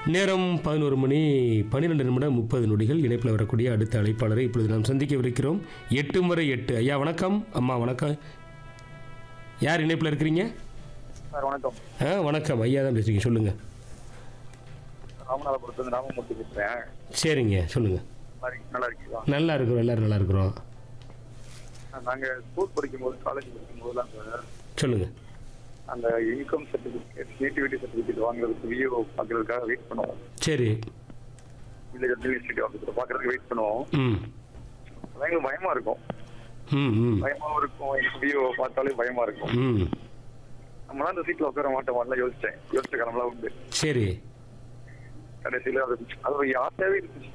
நேரம் பதினோரு மணி பன்னிரெண்டு நிமிடம் முப்பது நொடிகள் இணைப்பில் வரக்கூடிய அடுத்த அழைப்பாளரை இப்பொழுது நாம் சந்திக்கவிருக்கிறோம் எட்டு முறை எட்டு ஐயா வணக்கம் அம்மா வணக்கம் யார் இணைப்பில் இருக்கிறீங்க சார் வணக்கம் ஆ வணக்கம் ஐயா தான் பேசுறீங்க சொல்லுங்கள் ராமநாதபுரத்துலேருந்து ராமமூர்த்தி பேசுகிறேன் சரிங்க சொல்லுங்கள் நல்லா இருக்கீங்களா நல்லா இருக்கிறோம் எல்லாரும் நல்லா இருக்கிறோம் நாங்கள் ஸ்கூல் படிக்கும்போது காலேஜ் படிக்கும்போதெல்லாம் சார் சொல்லுங்கள் அந்த இன்கம் சர்டிஃபிகேட் நேட்டிவிட்டி சர்டிஃபிகேட் வாங்குறதுக்கு விஓ பார்க்கறதுக்காக வெயிட் பண்ணுவோம் சரி வில்லேஜ் அட்மினிஸ்ட்ரேட்டிவ் ஆஃபீஸில் பார்க்கறதுக்கு வெயிட் பண்ணுவோம் ம் அதான் எங்களுக்கு பயமா இருக்கும் ம் ம் பயமாவும் இருக்கும் விஓ பார்த்தாலே பயமா இருக்கும் ம் நம்மளாம் அந்த சீட்ல உட்கார மாட்டோம் யோசிச்சேன் யோசிச்ச காலம்லாம் உண்டு சரி கடைசியில அது அது ஒரு ஆசையாவே இருந்துச்சு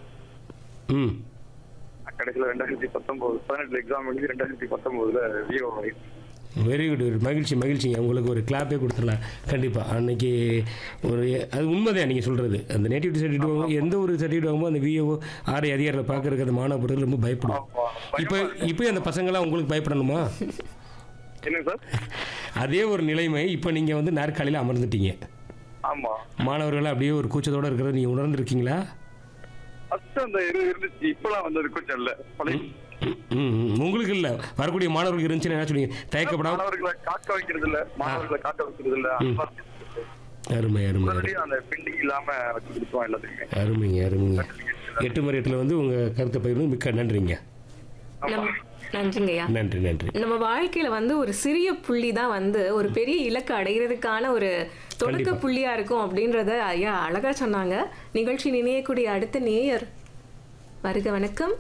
ம் கடைசியில ரெண்டாயிரத்தி பத்தொன்பது பதினெட்டுல எக்ஸாம் எழுதி ரெண்டாயிரத்தி பத்தொன்பதுல விஓ வெரி குட் மகிழ்ச்சி மகிழ்ச்சிங்க உங்களுக்கு ஒரு கிளாப்பே கொடுத்துடலாம் கண்டிப்பாக அன்னைக்கு ஒரு அது உண்மைதான் நீங்கள் சொல்கிறது அந்த நேட்டிவிட்டி சர்டிஃபிகேட் வாங்கும் எந்த ஒரு சர்டிஃபிகேட் வாங்கும்போது அந்த விஓ ஆர்ஐ அதிகாரியில் பார்க்கறதுக்கு அந்த மாணவர்கள் ரொம்ப பயப்படும் இப்போ இப்போ அந்த பசங்களாம் உங்களுக்கு பயப்படணுமா என்ன சார் அதே ஒரு நிலைமை இப்போ நீங்கள் வந்து நாற்காலியில் அமர்ந்துட்டீங்க ஆமா மாணவர்கள் அப்படியே ஒரு கூச்சத்தோடு இருக்கிறத நீங்கள் உணர்ந்துருக்கீங்களா ஃபர்ஸ்ட் அந்த இது இருந்துச்சு இப்பெல்லாம் வந்தது கொஞ்சம் இல்ல பழைய ம் ம். உங்களுக்கு இல்லை வரக்கூடிய மாணவர்களுக்கு இருந்துச்சுன்னா என்ன சொல்லுவீங்க தயக்கப்படாம மாணவர்களை காக்க வைக்கிறது இல்ல மாணவர்களை காக்க வைக்கிறது இல்ல ம். அருமை அருமை அருமை உடனடியா அந்த பெண்டிங் இல்லாம வச்சு கொடுப்போம் எல்லாத்துக்குமே அருமைங்க அருமைங்க எட்டு மணி எட்டில் வந்து உங்கள் கருத்தை பகிர்ந்து மிக்க நன்றிங்க நம்ம நன்றிங்கய்யா நன்றி நன்றி நம்ம வாழ்க்கையில வந்து ஒரு சிறிய புள்ளி தான் வந்து ஒரு பெரிய இலக்கு அடைகிறதுக்கான ஒரு தொடக்க கண்டிப்பா. புள்ளியா இருக்கும் அப்படின்றத ஐயா அழகா சொன்னாங்க நிகழ்ச்சி நினையக்கூடிய அடுத்த நேயர் வருக வணக்கம்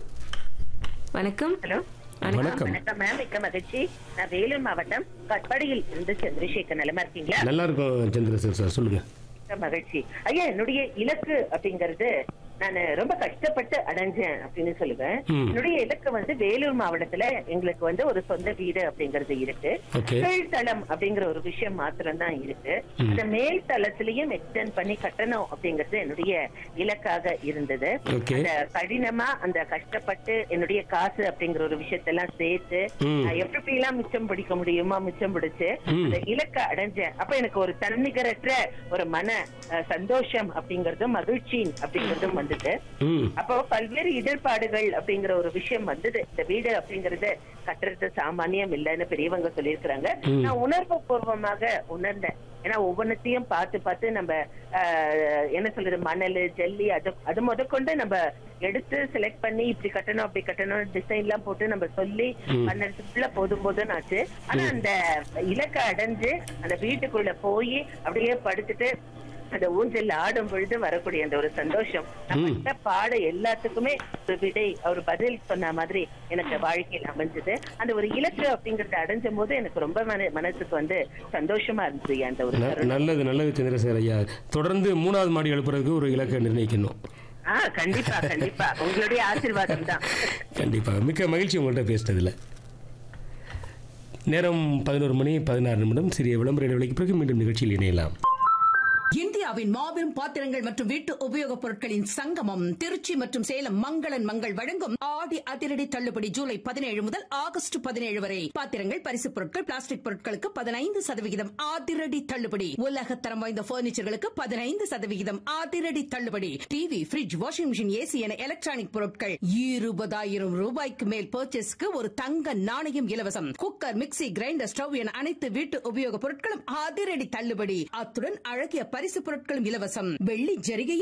வணக்கம் ஹலோ வணக்கம் வணக்கம் மேம் மிக்க மகிழ்ச்சி நான் வேலூர் மாவட்டம் கட்பாடியில் இருந்து சந்திரசேகர் நலமா இருக்கீங்களா நல்லா இருக்கும் சந்திரசேகர் சார் சொல்லுங்க மிக்க மகிழ்ச்சி ஐயா என்னுடைய இலக்கு அப்படிங்கறது நான் ரொம்ப கஷ்டப்பட்டு அடைஞ்சேன் அப்படின்னு சொல்லுவேன் ம். என்னுடைய இலக்கு வந்து வேலூர் மாவட்டத்துல எங்களுக்கு வந்து ஒரு சொந்த வீடு அப்படிங்கறது இருக்கு Okay. கீழ்த்தளம் அப்படிங்கிற ஒரு விஷயம் மாத்திரம் தான் இருக்கு ம். அந்த மேல் தளத்திலையும் எக்ஸ்டெண்ட் பண்ணி கட்டணும் அப்படிங்கிறது என்னுடைய இலக்காக இருந்தது Okay. அந்த கடினமா அந்த கஷ்டப்பட்டு என்னுடைய காசு அப்படிங்கிற ஒரு விஷயத்தெல்லாம் சேர்த்து ம். நான் எப்படி எப்படி எல்லாம் மிச்சம் பிடிக்க முடியுமா மிச்சம் பிடிச்சு ம். அந்த இலக்க அடைஞ்சேன் அப்ப எனக்கு ஒரு தன்னிகரற்ற ஒரு மன அஹ், சந்தோஷம் அப்படிங்கறதும் மகிழ்ச்சி அப்படிங்கறதும் வந்தது ம் அப்போ பல்வேறு இடர்பாடுகள் அப்படிங்கிற ஒரு விஷயம் வந்தது இந்த வீடு அப்படிங்கறது கட்டுறது சாமானியம் இல்லைன்னு பெரியவங்க சொல்லியிருக்கிறாங்க ம். நான் உணர்வு பூர்வமாக உணர்ந்தேன் ஏன்னா ஒவ்வொன்றத்தையும் பார்த்து பார்த்து நம்ம ஆஹ், என்ன சொல்றது மணல் ஜல்லி அது அது முதற்கொண்டு நம்ம எடுத்து செலக்ட் பண்ணி இப்படி கட்டணும் அப்படி கட்டணும் டிசைன் எல்லாம் போட்டு நம்ம சொல்லி ம். பண்ணதுக்குள்ள போதும் போதும் ஆச்சு ஆனா அந்த இலக்கை அடைஞ்சு அந்த வீட்டுக்குள்ள போய் அப்படியே படுத்துட்டு அந்த ஊஞ்சல் ஆடும் பொழுது வரக்கூடிய அந்த ஒரு சந்தோஷம் நான் ம். பட்ட பாட எல்லாத்துக்குமே ஒரு விடை ஒரு பதில் சொன்ன மாதிரி எனக்கு வாழ்க்கையில் அமைஞ்சது அந்த ஒரு இலக்கு அப்படிங்கறத அடைஞ்ச போது எனக்கு ரொம்ப மன- மனசுக்கு வந்து சந்தோஷமா இருந்தது அந்த ஒரு ந- தருணம். நல்லது நல்லது சந்திரசேகர் ஐயா தொடர்ந்து மூணாவது மாடி எழுப்புறதுக்கு ஒரு இலக்கை நிர்ணயிக்கணும் ஆ கண்டிப்பா கண்டிப்பா உங்களுடைய ஆசீர்வாதம் தான் கண்டிப்பாக மிக்க மகிழ்ச்சி உங்கள்கிட்ட பேசினதில் நேரம் பதினோரு மணி பதினாறு நிமிடம் சிறிய விளம்பர இடைவெளிக்கு பிறகு மீண்டும் நிகழ்ச்சியில் இணையலாம் இந்தியாவின் மாபெரும் பாத்திரங்கள் மற்றும் வீட்டு உபயோகப் பொருட்களின் சங்கமம் திருச்சி மற்றும் சேலம் மங்களன் மங்கள் வழங்கும் ஆடி அதிரடி தள்ளுபடி ஜூலை பதினேழு முதல் ஆகஸ்ட் பதினேழு வரை பாத்திரங்கள் பரிசுப் பொருட்கள் பிளாஸ்டிக் பொருட்களுக்கு பதினைந்து சதவிகிதம் அதிரடி தள்ளுபடி உலகத்தரம் வாய்ந்த பர்னிச்சர்களுக்கு பதினைந்து சதவிகிதம் அதிரடி தள்ளுபடி TV fridge washing machine AC என எலக்ட்ரானிக் பொருட்கள் இருபதாயிரம் ரூபாய்க்கு மேல் பர்ச்சேஸ்க்கு ஒரு தங்க நாணயம் இலவசம் குக்கர் மிக்ஸி கிரைண்டர் ஸ்டவ் என அனைத்து வீட்டு உபயோகப் பொருட்களும் அதிரடி தள்ளுபடி அத்துடன் அழகிய பரிசு பொருட்களும் இலவசம் வெள்ளி ஜரிகை